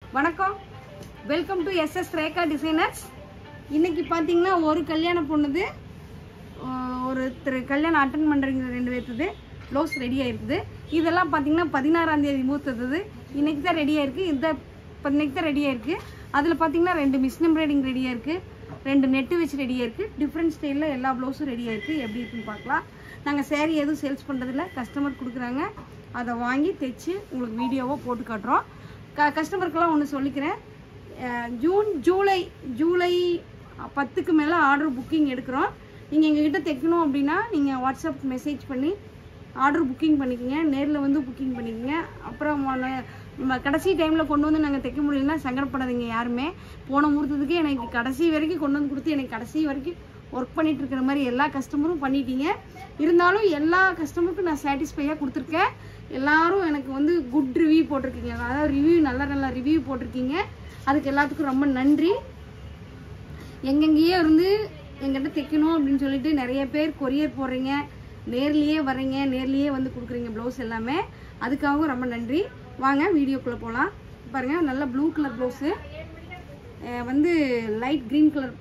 வணக்கம் welcome to SS Rekha designers இன்னைக்கு பார்த்தீங்கன்னா ஒரு கல்யாண பொண்ணுது ஆஹ் ஒருத்தர் கல்யாணம் அட்டன் பண்ணுறீங்க ரெண்டு பேர்த்துது ப்ளவுஸ் ரெடி ஆயிருக்குது இதெல்லாம் பார்த்தீங்கன்னா பதினாறாம் தேதி மூத்தது இன்னைக்கு தான் ரெடி ஆயிருக்கு இந்த இப்போ இன்னைக்கு தான் ரெடி ஆயிருக்கு அதில் பார்த்தீங்கன்னா ரெண்டு மிஷின் எம்ப்ராய்டிங் ரெடி ஆயிருக்கு ரெண்டு நெட்டு வச்சு ரெடி ஆயிருக்கு டிஃப்ரெண்ட் ஸ்டைலில் எல்லா ப்ளவுஸும் ரெடி ஆயிருக்கு எப்படி இருக்குன்னு பார்க்கலாம் நாங்கள் சேரீ எதுவும் சேல்ஸ் பண்ணுறதில்ல கஸ்டமர் கொடுக்குறாங்க அதை வாங்கி தைச்சு உங்களுக்கு வீடியோவாக போட்டு காட்டுறோம் க கஸ்டமருக்கெல்லாம் ஒன்று சொல்லிக்கிறேன் அஹ் ஜூன் ஜூலை ஜூலை பத்துக்கு மேலே ஆர்டர் புக்கிங் எடுக்கிறோம் நீங்கள் எங்ககிட்ட தைக்கணும் அப்படின்னா நீங்கள் வாட்ஸ்அப் மெசேஜ் பண்ணி ஆர்டர் புக்கிங் பண்ணிக்கோங்க நேரில் வந்து புக்கிங் பண்ணிக்கோங்க அப்புறம் மொன- நம்ம கடைசி டைமில் கொண்டு வந்து நாங்கள் தைக்க முடியலன்னா சங்கடப்படாதீங்க யாருமே போன முகூர்த்தத்துக்கு எனக்கு கடைசி வரைக்கும் கொண்டு வந்து கொடுத்து எனக்கு கடைசி வரைக்கும் ஒர்க் பண்ணிட்டு இருக்கிற மாதிரி எல்லா கஸ்டமரும் பண்ணிட்டீங்க இருந்தாலும் எல்லா கஸ்டமருக்கும் நான் சாட்டிஸ்ஃபையாக கொடுத்துருக்கேன் எல்லாரும் எனக்கு வந்து குட் ரிவ்யூ போட்டிருக்கீங்க அதாவது ரிவ்யூ நல்ல நல்ல ரிவ்யூ போட்டிருக்கீங்க அதுக்கு எல்லாத்துக்கும் ரொம்ப நன்றி எங்கெங்கேயோ இருந்து எங்கிட்ட தைக்கணும் அப்படின்னு சொல்லிட்டு நிறைய பேர் கொரியர் போடுறீங்க நேர்லேயே வர்றீங்க நேர்லேயே வந்து கொடுக்குறீங்க ப்ளவுஸ் எல்லாமே அதுக்காகவும் ரொம்ப நன்றி வாங்க வீடியோக்குள்ளே போகலாம் பாருங்கள் நல்ல ப்ளூ கலர் ப்ளவுஸு வந்து லைட் க்ரீன் கலர்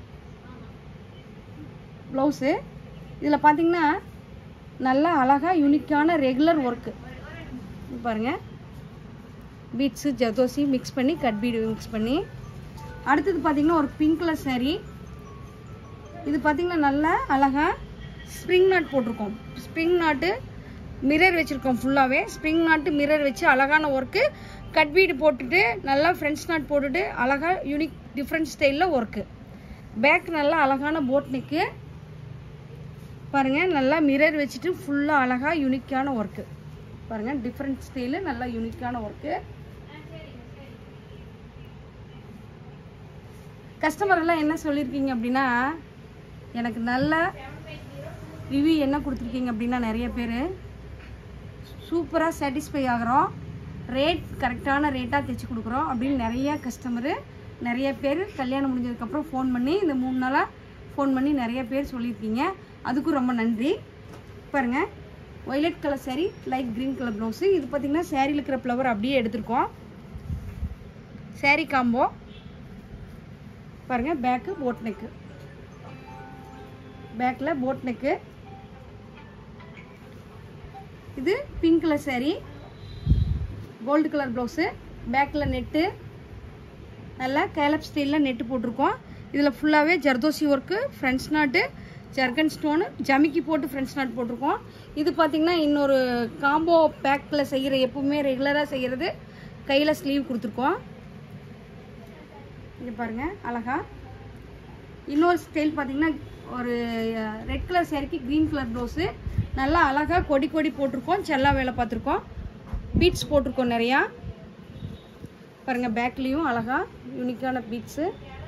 ப்ளவுஸு இதில் பார்த்தீங்கன்னா நல்லா அழகாக யூனிக்கான ரெகுலர் ஒர்க்கு பாருங்கள் பீட்ஸு ஜதோசி மிக்ஸ் பண்ணி கட் பீடு மிக்ஸ் பண்ணி அடுத்தது பார்த்தீங்கன்னா ஒரு பிங்க் கலர் saree இது பார்த்தீங்கன்னா நல்லா அழகாக ஸ்ப்ரிங் நாட் போட்டிருக்கோம் ஸ்ப்ரிங் நாட்டு மிரர் வச்சுருக்கோம் ஃபுல்லாகவே ஸ்ப்ரிங் நாட்டு மிரர் வச்சு அழகான ஒர்க்கு கட் பீடு போட்டுட்டு நல்லா ஃப்ரெண்ட்ஸ் நாட் போட்டுட்டு அழகாக யூனிக் டிஃப்ரெண்ட் ஸ்டைலில் ஒர்க்கு பேக் நல்லா அழகான போட் நெக்கு பாருங்கள் நல்லா மிரர் வச்சுட்டு ஃபுல்லாக அழகாக யூனிக்கான ஒர்க்கு பாருங்கள் டிஃப்ரெண்ட் ஸ்டைலு நல்லா யூனிக்கான ஒர்க்கு கஸ்டமர் எல்லாம் என்ன சொல்லியிருக்கீங்க அப்படின்னா எனக்கு நல்ல ரிவ்யூ என்ன கொடுத்துருக்கீங்க அப்படின்னா நிறைய பேர் சூப்பராக சாட்டிஸ்ஃபை ஆகுறோம் ரேட் கரெக்டான ரேட்டாக தைச்சி கொடுக்குறோம் அப்படின்னு நிறைய கஸ்டமரு நிறைய பேர் கல்யாணம் முடிஞ்சதுக்கப்புறம் ஃபோன் பண்ணி இந்த மூணு நாளாக ஃபோன் பண்ணி நிறைய பேர் சொல்லியிருக்கீங்க அதுக்கும் ரொம்ப நன்றி பாருங்க violet colour saree light green colour blouse இது பார்த்திங்கன்னா சேரீல இருக்கிற ஃப்ளவர் அப்படியே எடுத்திருக்கோம் saree காம்போ பாருங்க பேக்கு போட் நெக்கு பேக்கில் போட் நெக்கு இது pink colour saree gold colour blouse பேக்கில் நெட்டு நல்லா கேலப் ஸ்டைலில் நெட்டு போட்டிருக்கோம் இதில் ஃபுல்லாகவே zardozi work French knot zircon stone ஜமிக்கி போட்டு ஃப்ரெண்ட்ஸ் நாட் போட்டிருக்கோம் இது பார்த்திங்கன்னா இன்னொரு காம்போ பேக்கில் செய்கிற எப்பவுமே ரெகுலராக செய்கிறது கையில் ஸ்லீவ் கொடுத்துருக்கோம் இங்கே பாருங்கள் அழகா இன்னொரு ஸ்டைல் பார்த்தீங்கன்னா ஒரு ரெட் கலர் சேரீக்கு க்ரீன் கலர் ப்ளவுஸு நல்லா அழகாக கொடி கொடி போட்டிருக்கோம் செல்லா வேலை பார்த்துருக்கோம் பீட்ஸ் போட்டிருக்கோம் நிறையா பாருங்கள் பேக்லேயும் அழகா யூனிக்கான பீட்ஸு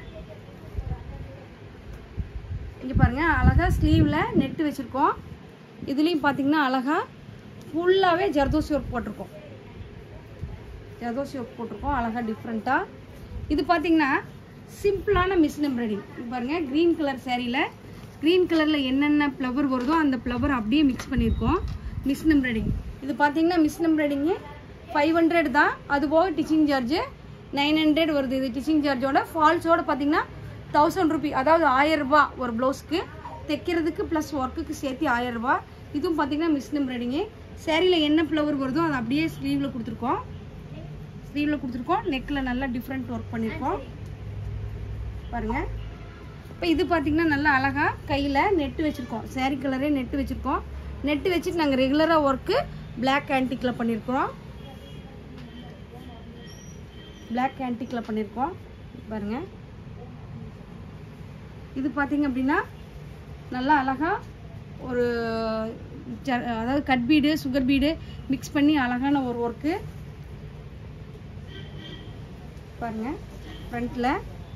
இங்கே பாருங்கள் அழகா ஸ்லீவில் நெட்டு வச்சுருக்கோம் இதுலேயும் பார்த்தீங்கன்னா அழகா ஃபுல்லாகவே ஜர்தோசி ஒர்க் போட்டிருக்கோம் ஜர்தோசி ஒர்க் போட்டிருக்கோம் அழகா டிஃப்ரெண்ட்டாக இது பார்த்தீங்கன்னா சிம்பிளான மிஷின் எம்ப்ராய்டிங் பாருங்க க்ரீன் கலர் சேரீல க்ரீன் கலரில் என்னென்ன ஃப்ளவர் வருதோ அந்த ஃப்ளவர் அப்படியே மிக்ஸ் பண்ணியிருக்கோம் மிஷின் எம்ப்ராய்டிங் இது பார்த்தீங்கன்னா மிஷின் எம்ப்ராய்டிங்கு ஃபைவ் ஹண்ட்ரட் தான் அது போக டிச்சிங் சார்ஜு நைன் ஹண்ட்ரட் வருது இது டிச்சிங் சார்ஜோட ஃபால்ஸோட பார்த்தீங்கன்னா தௌசண்ட் ருபி அதாவது ஆயிரம் ரூபாய் ஒரு ப்ளவுஸ்க்கு தைக்கிறதுக்கு ப்ளஸ் ஒர்க்குக்கு சேர்த்து ஆயிரம் ரூபாய் இதுவும் பார்த்தீங்கன்னா மிஷின் எம்ப்ராய்டிங்கு சேரீயில் என்ன ஃப்ளவர் வருதோ அதை அப்படியே ஸ்லீவில் கொடுத்துருக்கோம் ஸ்லீவில் கொடுத்துருக்கோம் நெக்கில் நல்லா டிஃப்ரெண்ட் ஒர்க் பண்ணியிருக்கோம் பாருங்க இப்போ இது பார்த்தீங்கன்னா நல்லா அழகாக கையில் நெட்டு வச்சுருக்கோம் saree கலரே நெட்டு வச்சுருக்கோம் நெட்டு வச்சுட்டு நாங்கள் ரெகுலராக ஒர்க்கு பிளாக் ஆன்டிக்கில் பண்ணியிருக்கிறோம் பிளாக் ஆன்டிக்கில் பண்ணியிருக்கோம் பாருங்க இது பார்த்தீங்க அப்படின்னா நல்லா அழகாக ஒரு ஜ- அதாவது cut bead sugar bead mix பண்ணி அழகான ஒரு ஒர்க்கு பாருங்க ஃப்ரண்ட்டில்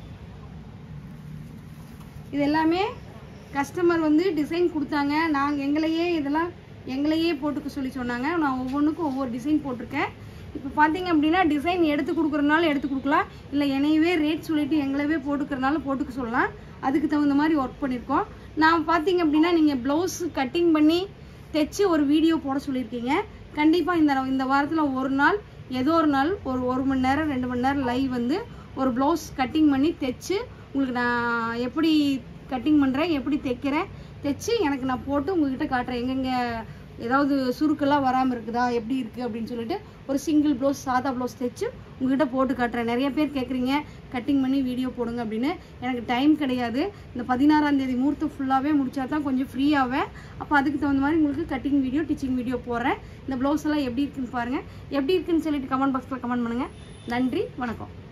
இது எல்லாமே கஸ்டமர் வந்து டிசைன் கொடுத்தாங்க நாங்கள் எங்களையே இதெல்லாம் எங்களையே போட்டுக்க சொல்லி சொன்னாங்க நான் ஒவ்வொன்றுக்கும் ஒவ்வொரு டிசைன் போட்டிருக்கேன் இப்போ பார்த்தீங்க அப்படின்னா டிசைன் எடுத்து கொடுக்குறனால எடுத்து கொடுக்கலாம் இல்லை என்னையவே ரேட் சொல்லிட்டு எங்களவே போட்டுக்கிறனால போட்டுக்க சொல்லலாம் அதுக்கு தகுந்த மாதிரி ஒர்க் பண்ணியிருக்கோம் நான் பார்த்தீங்க அப்படின்னா நீங்கள் ப்ளவுஸ் கட்டிங் பண்ணி தைச்சு ஒரு வீடியோ போட சொல்லியிருக்கீங்க கண்டிப்பாக இந்த இந்த வாரத்தில் ஒரு நாள் ஏதோ ஒரு நாள் ஒரு ஒரு மணி நேரம் ரெண்டு மணி நேரம் லைவ் வந்து ஒரு ப்ளவுஸ் கட்டிங் பண்ணி தைச்சு உங்களுக்கு நான் எப்படி கட்டிங் பண்ணுறேன் எப்படி தைக்கிறேன் தைச்சு எனக்கு நான் போட்டு உங்ககிட்ட காட்டுறேன் எங்கெங்கே ஏதாவது சுருக்கெல்லாம் வராமல் இருக்குதா எப்படி இருக்குது அப்படின்னு சொல்லிட்டு ஒரு சிங்கிள் ப்ளவுஸ் சாதா ப்ளவுஸ் தைச்சு உங்ககிட்ட போட்டு காட்டுறேன் நிறைய பேர் கேட்குறீங்க கட்டிங் பண்ணி வீடியோ போடுங்க அப்படின்னு எனக்கு டைம் கிடையாது இந்த பதினாறாம் தேதி முகூர்த்தம் ஃபுல்லாகவே முடிச்சா தான் கொஞ்சம் ஃப்ரீ ஆவேன் அப்போ அதுக்கு தகுந்த மாதிரி உங்களுக்கு கட்டிங் வீடியோ டிச்சிங் வீடியோ போடுறேன் இந்த ப்ளவுஸ் எல்லாம் எப்படி இருக்குன்னு பாருங்கள் எப்படி இருக்குன்னு சொல்லிட்டு கமெண்ட் பாக்ஸில் கமெண்ட் பண்ணுங்கள் நன்றி வணக்கம்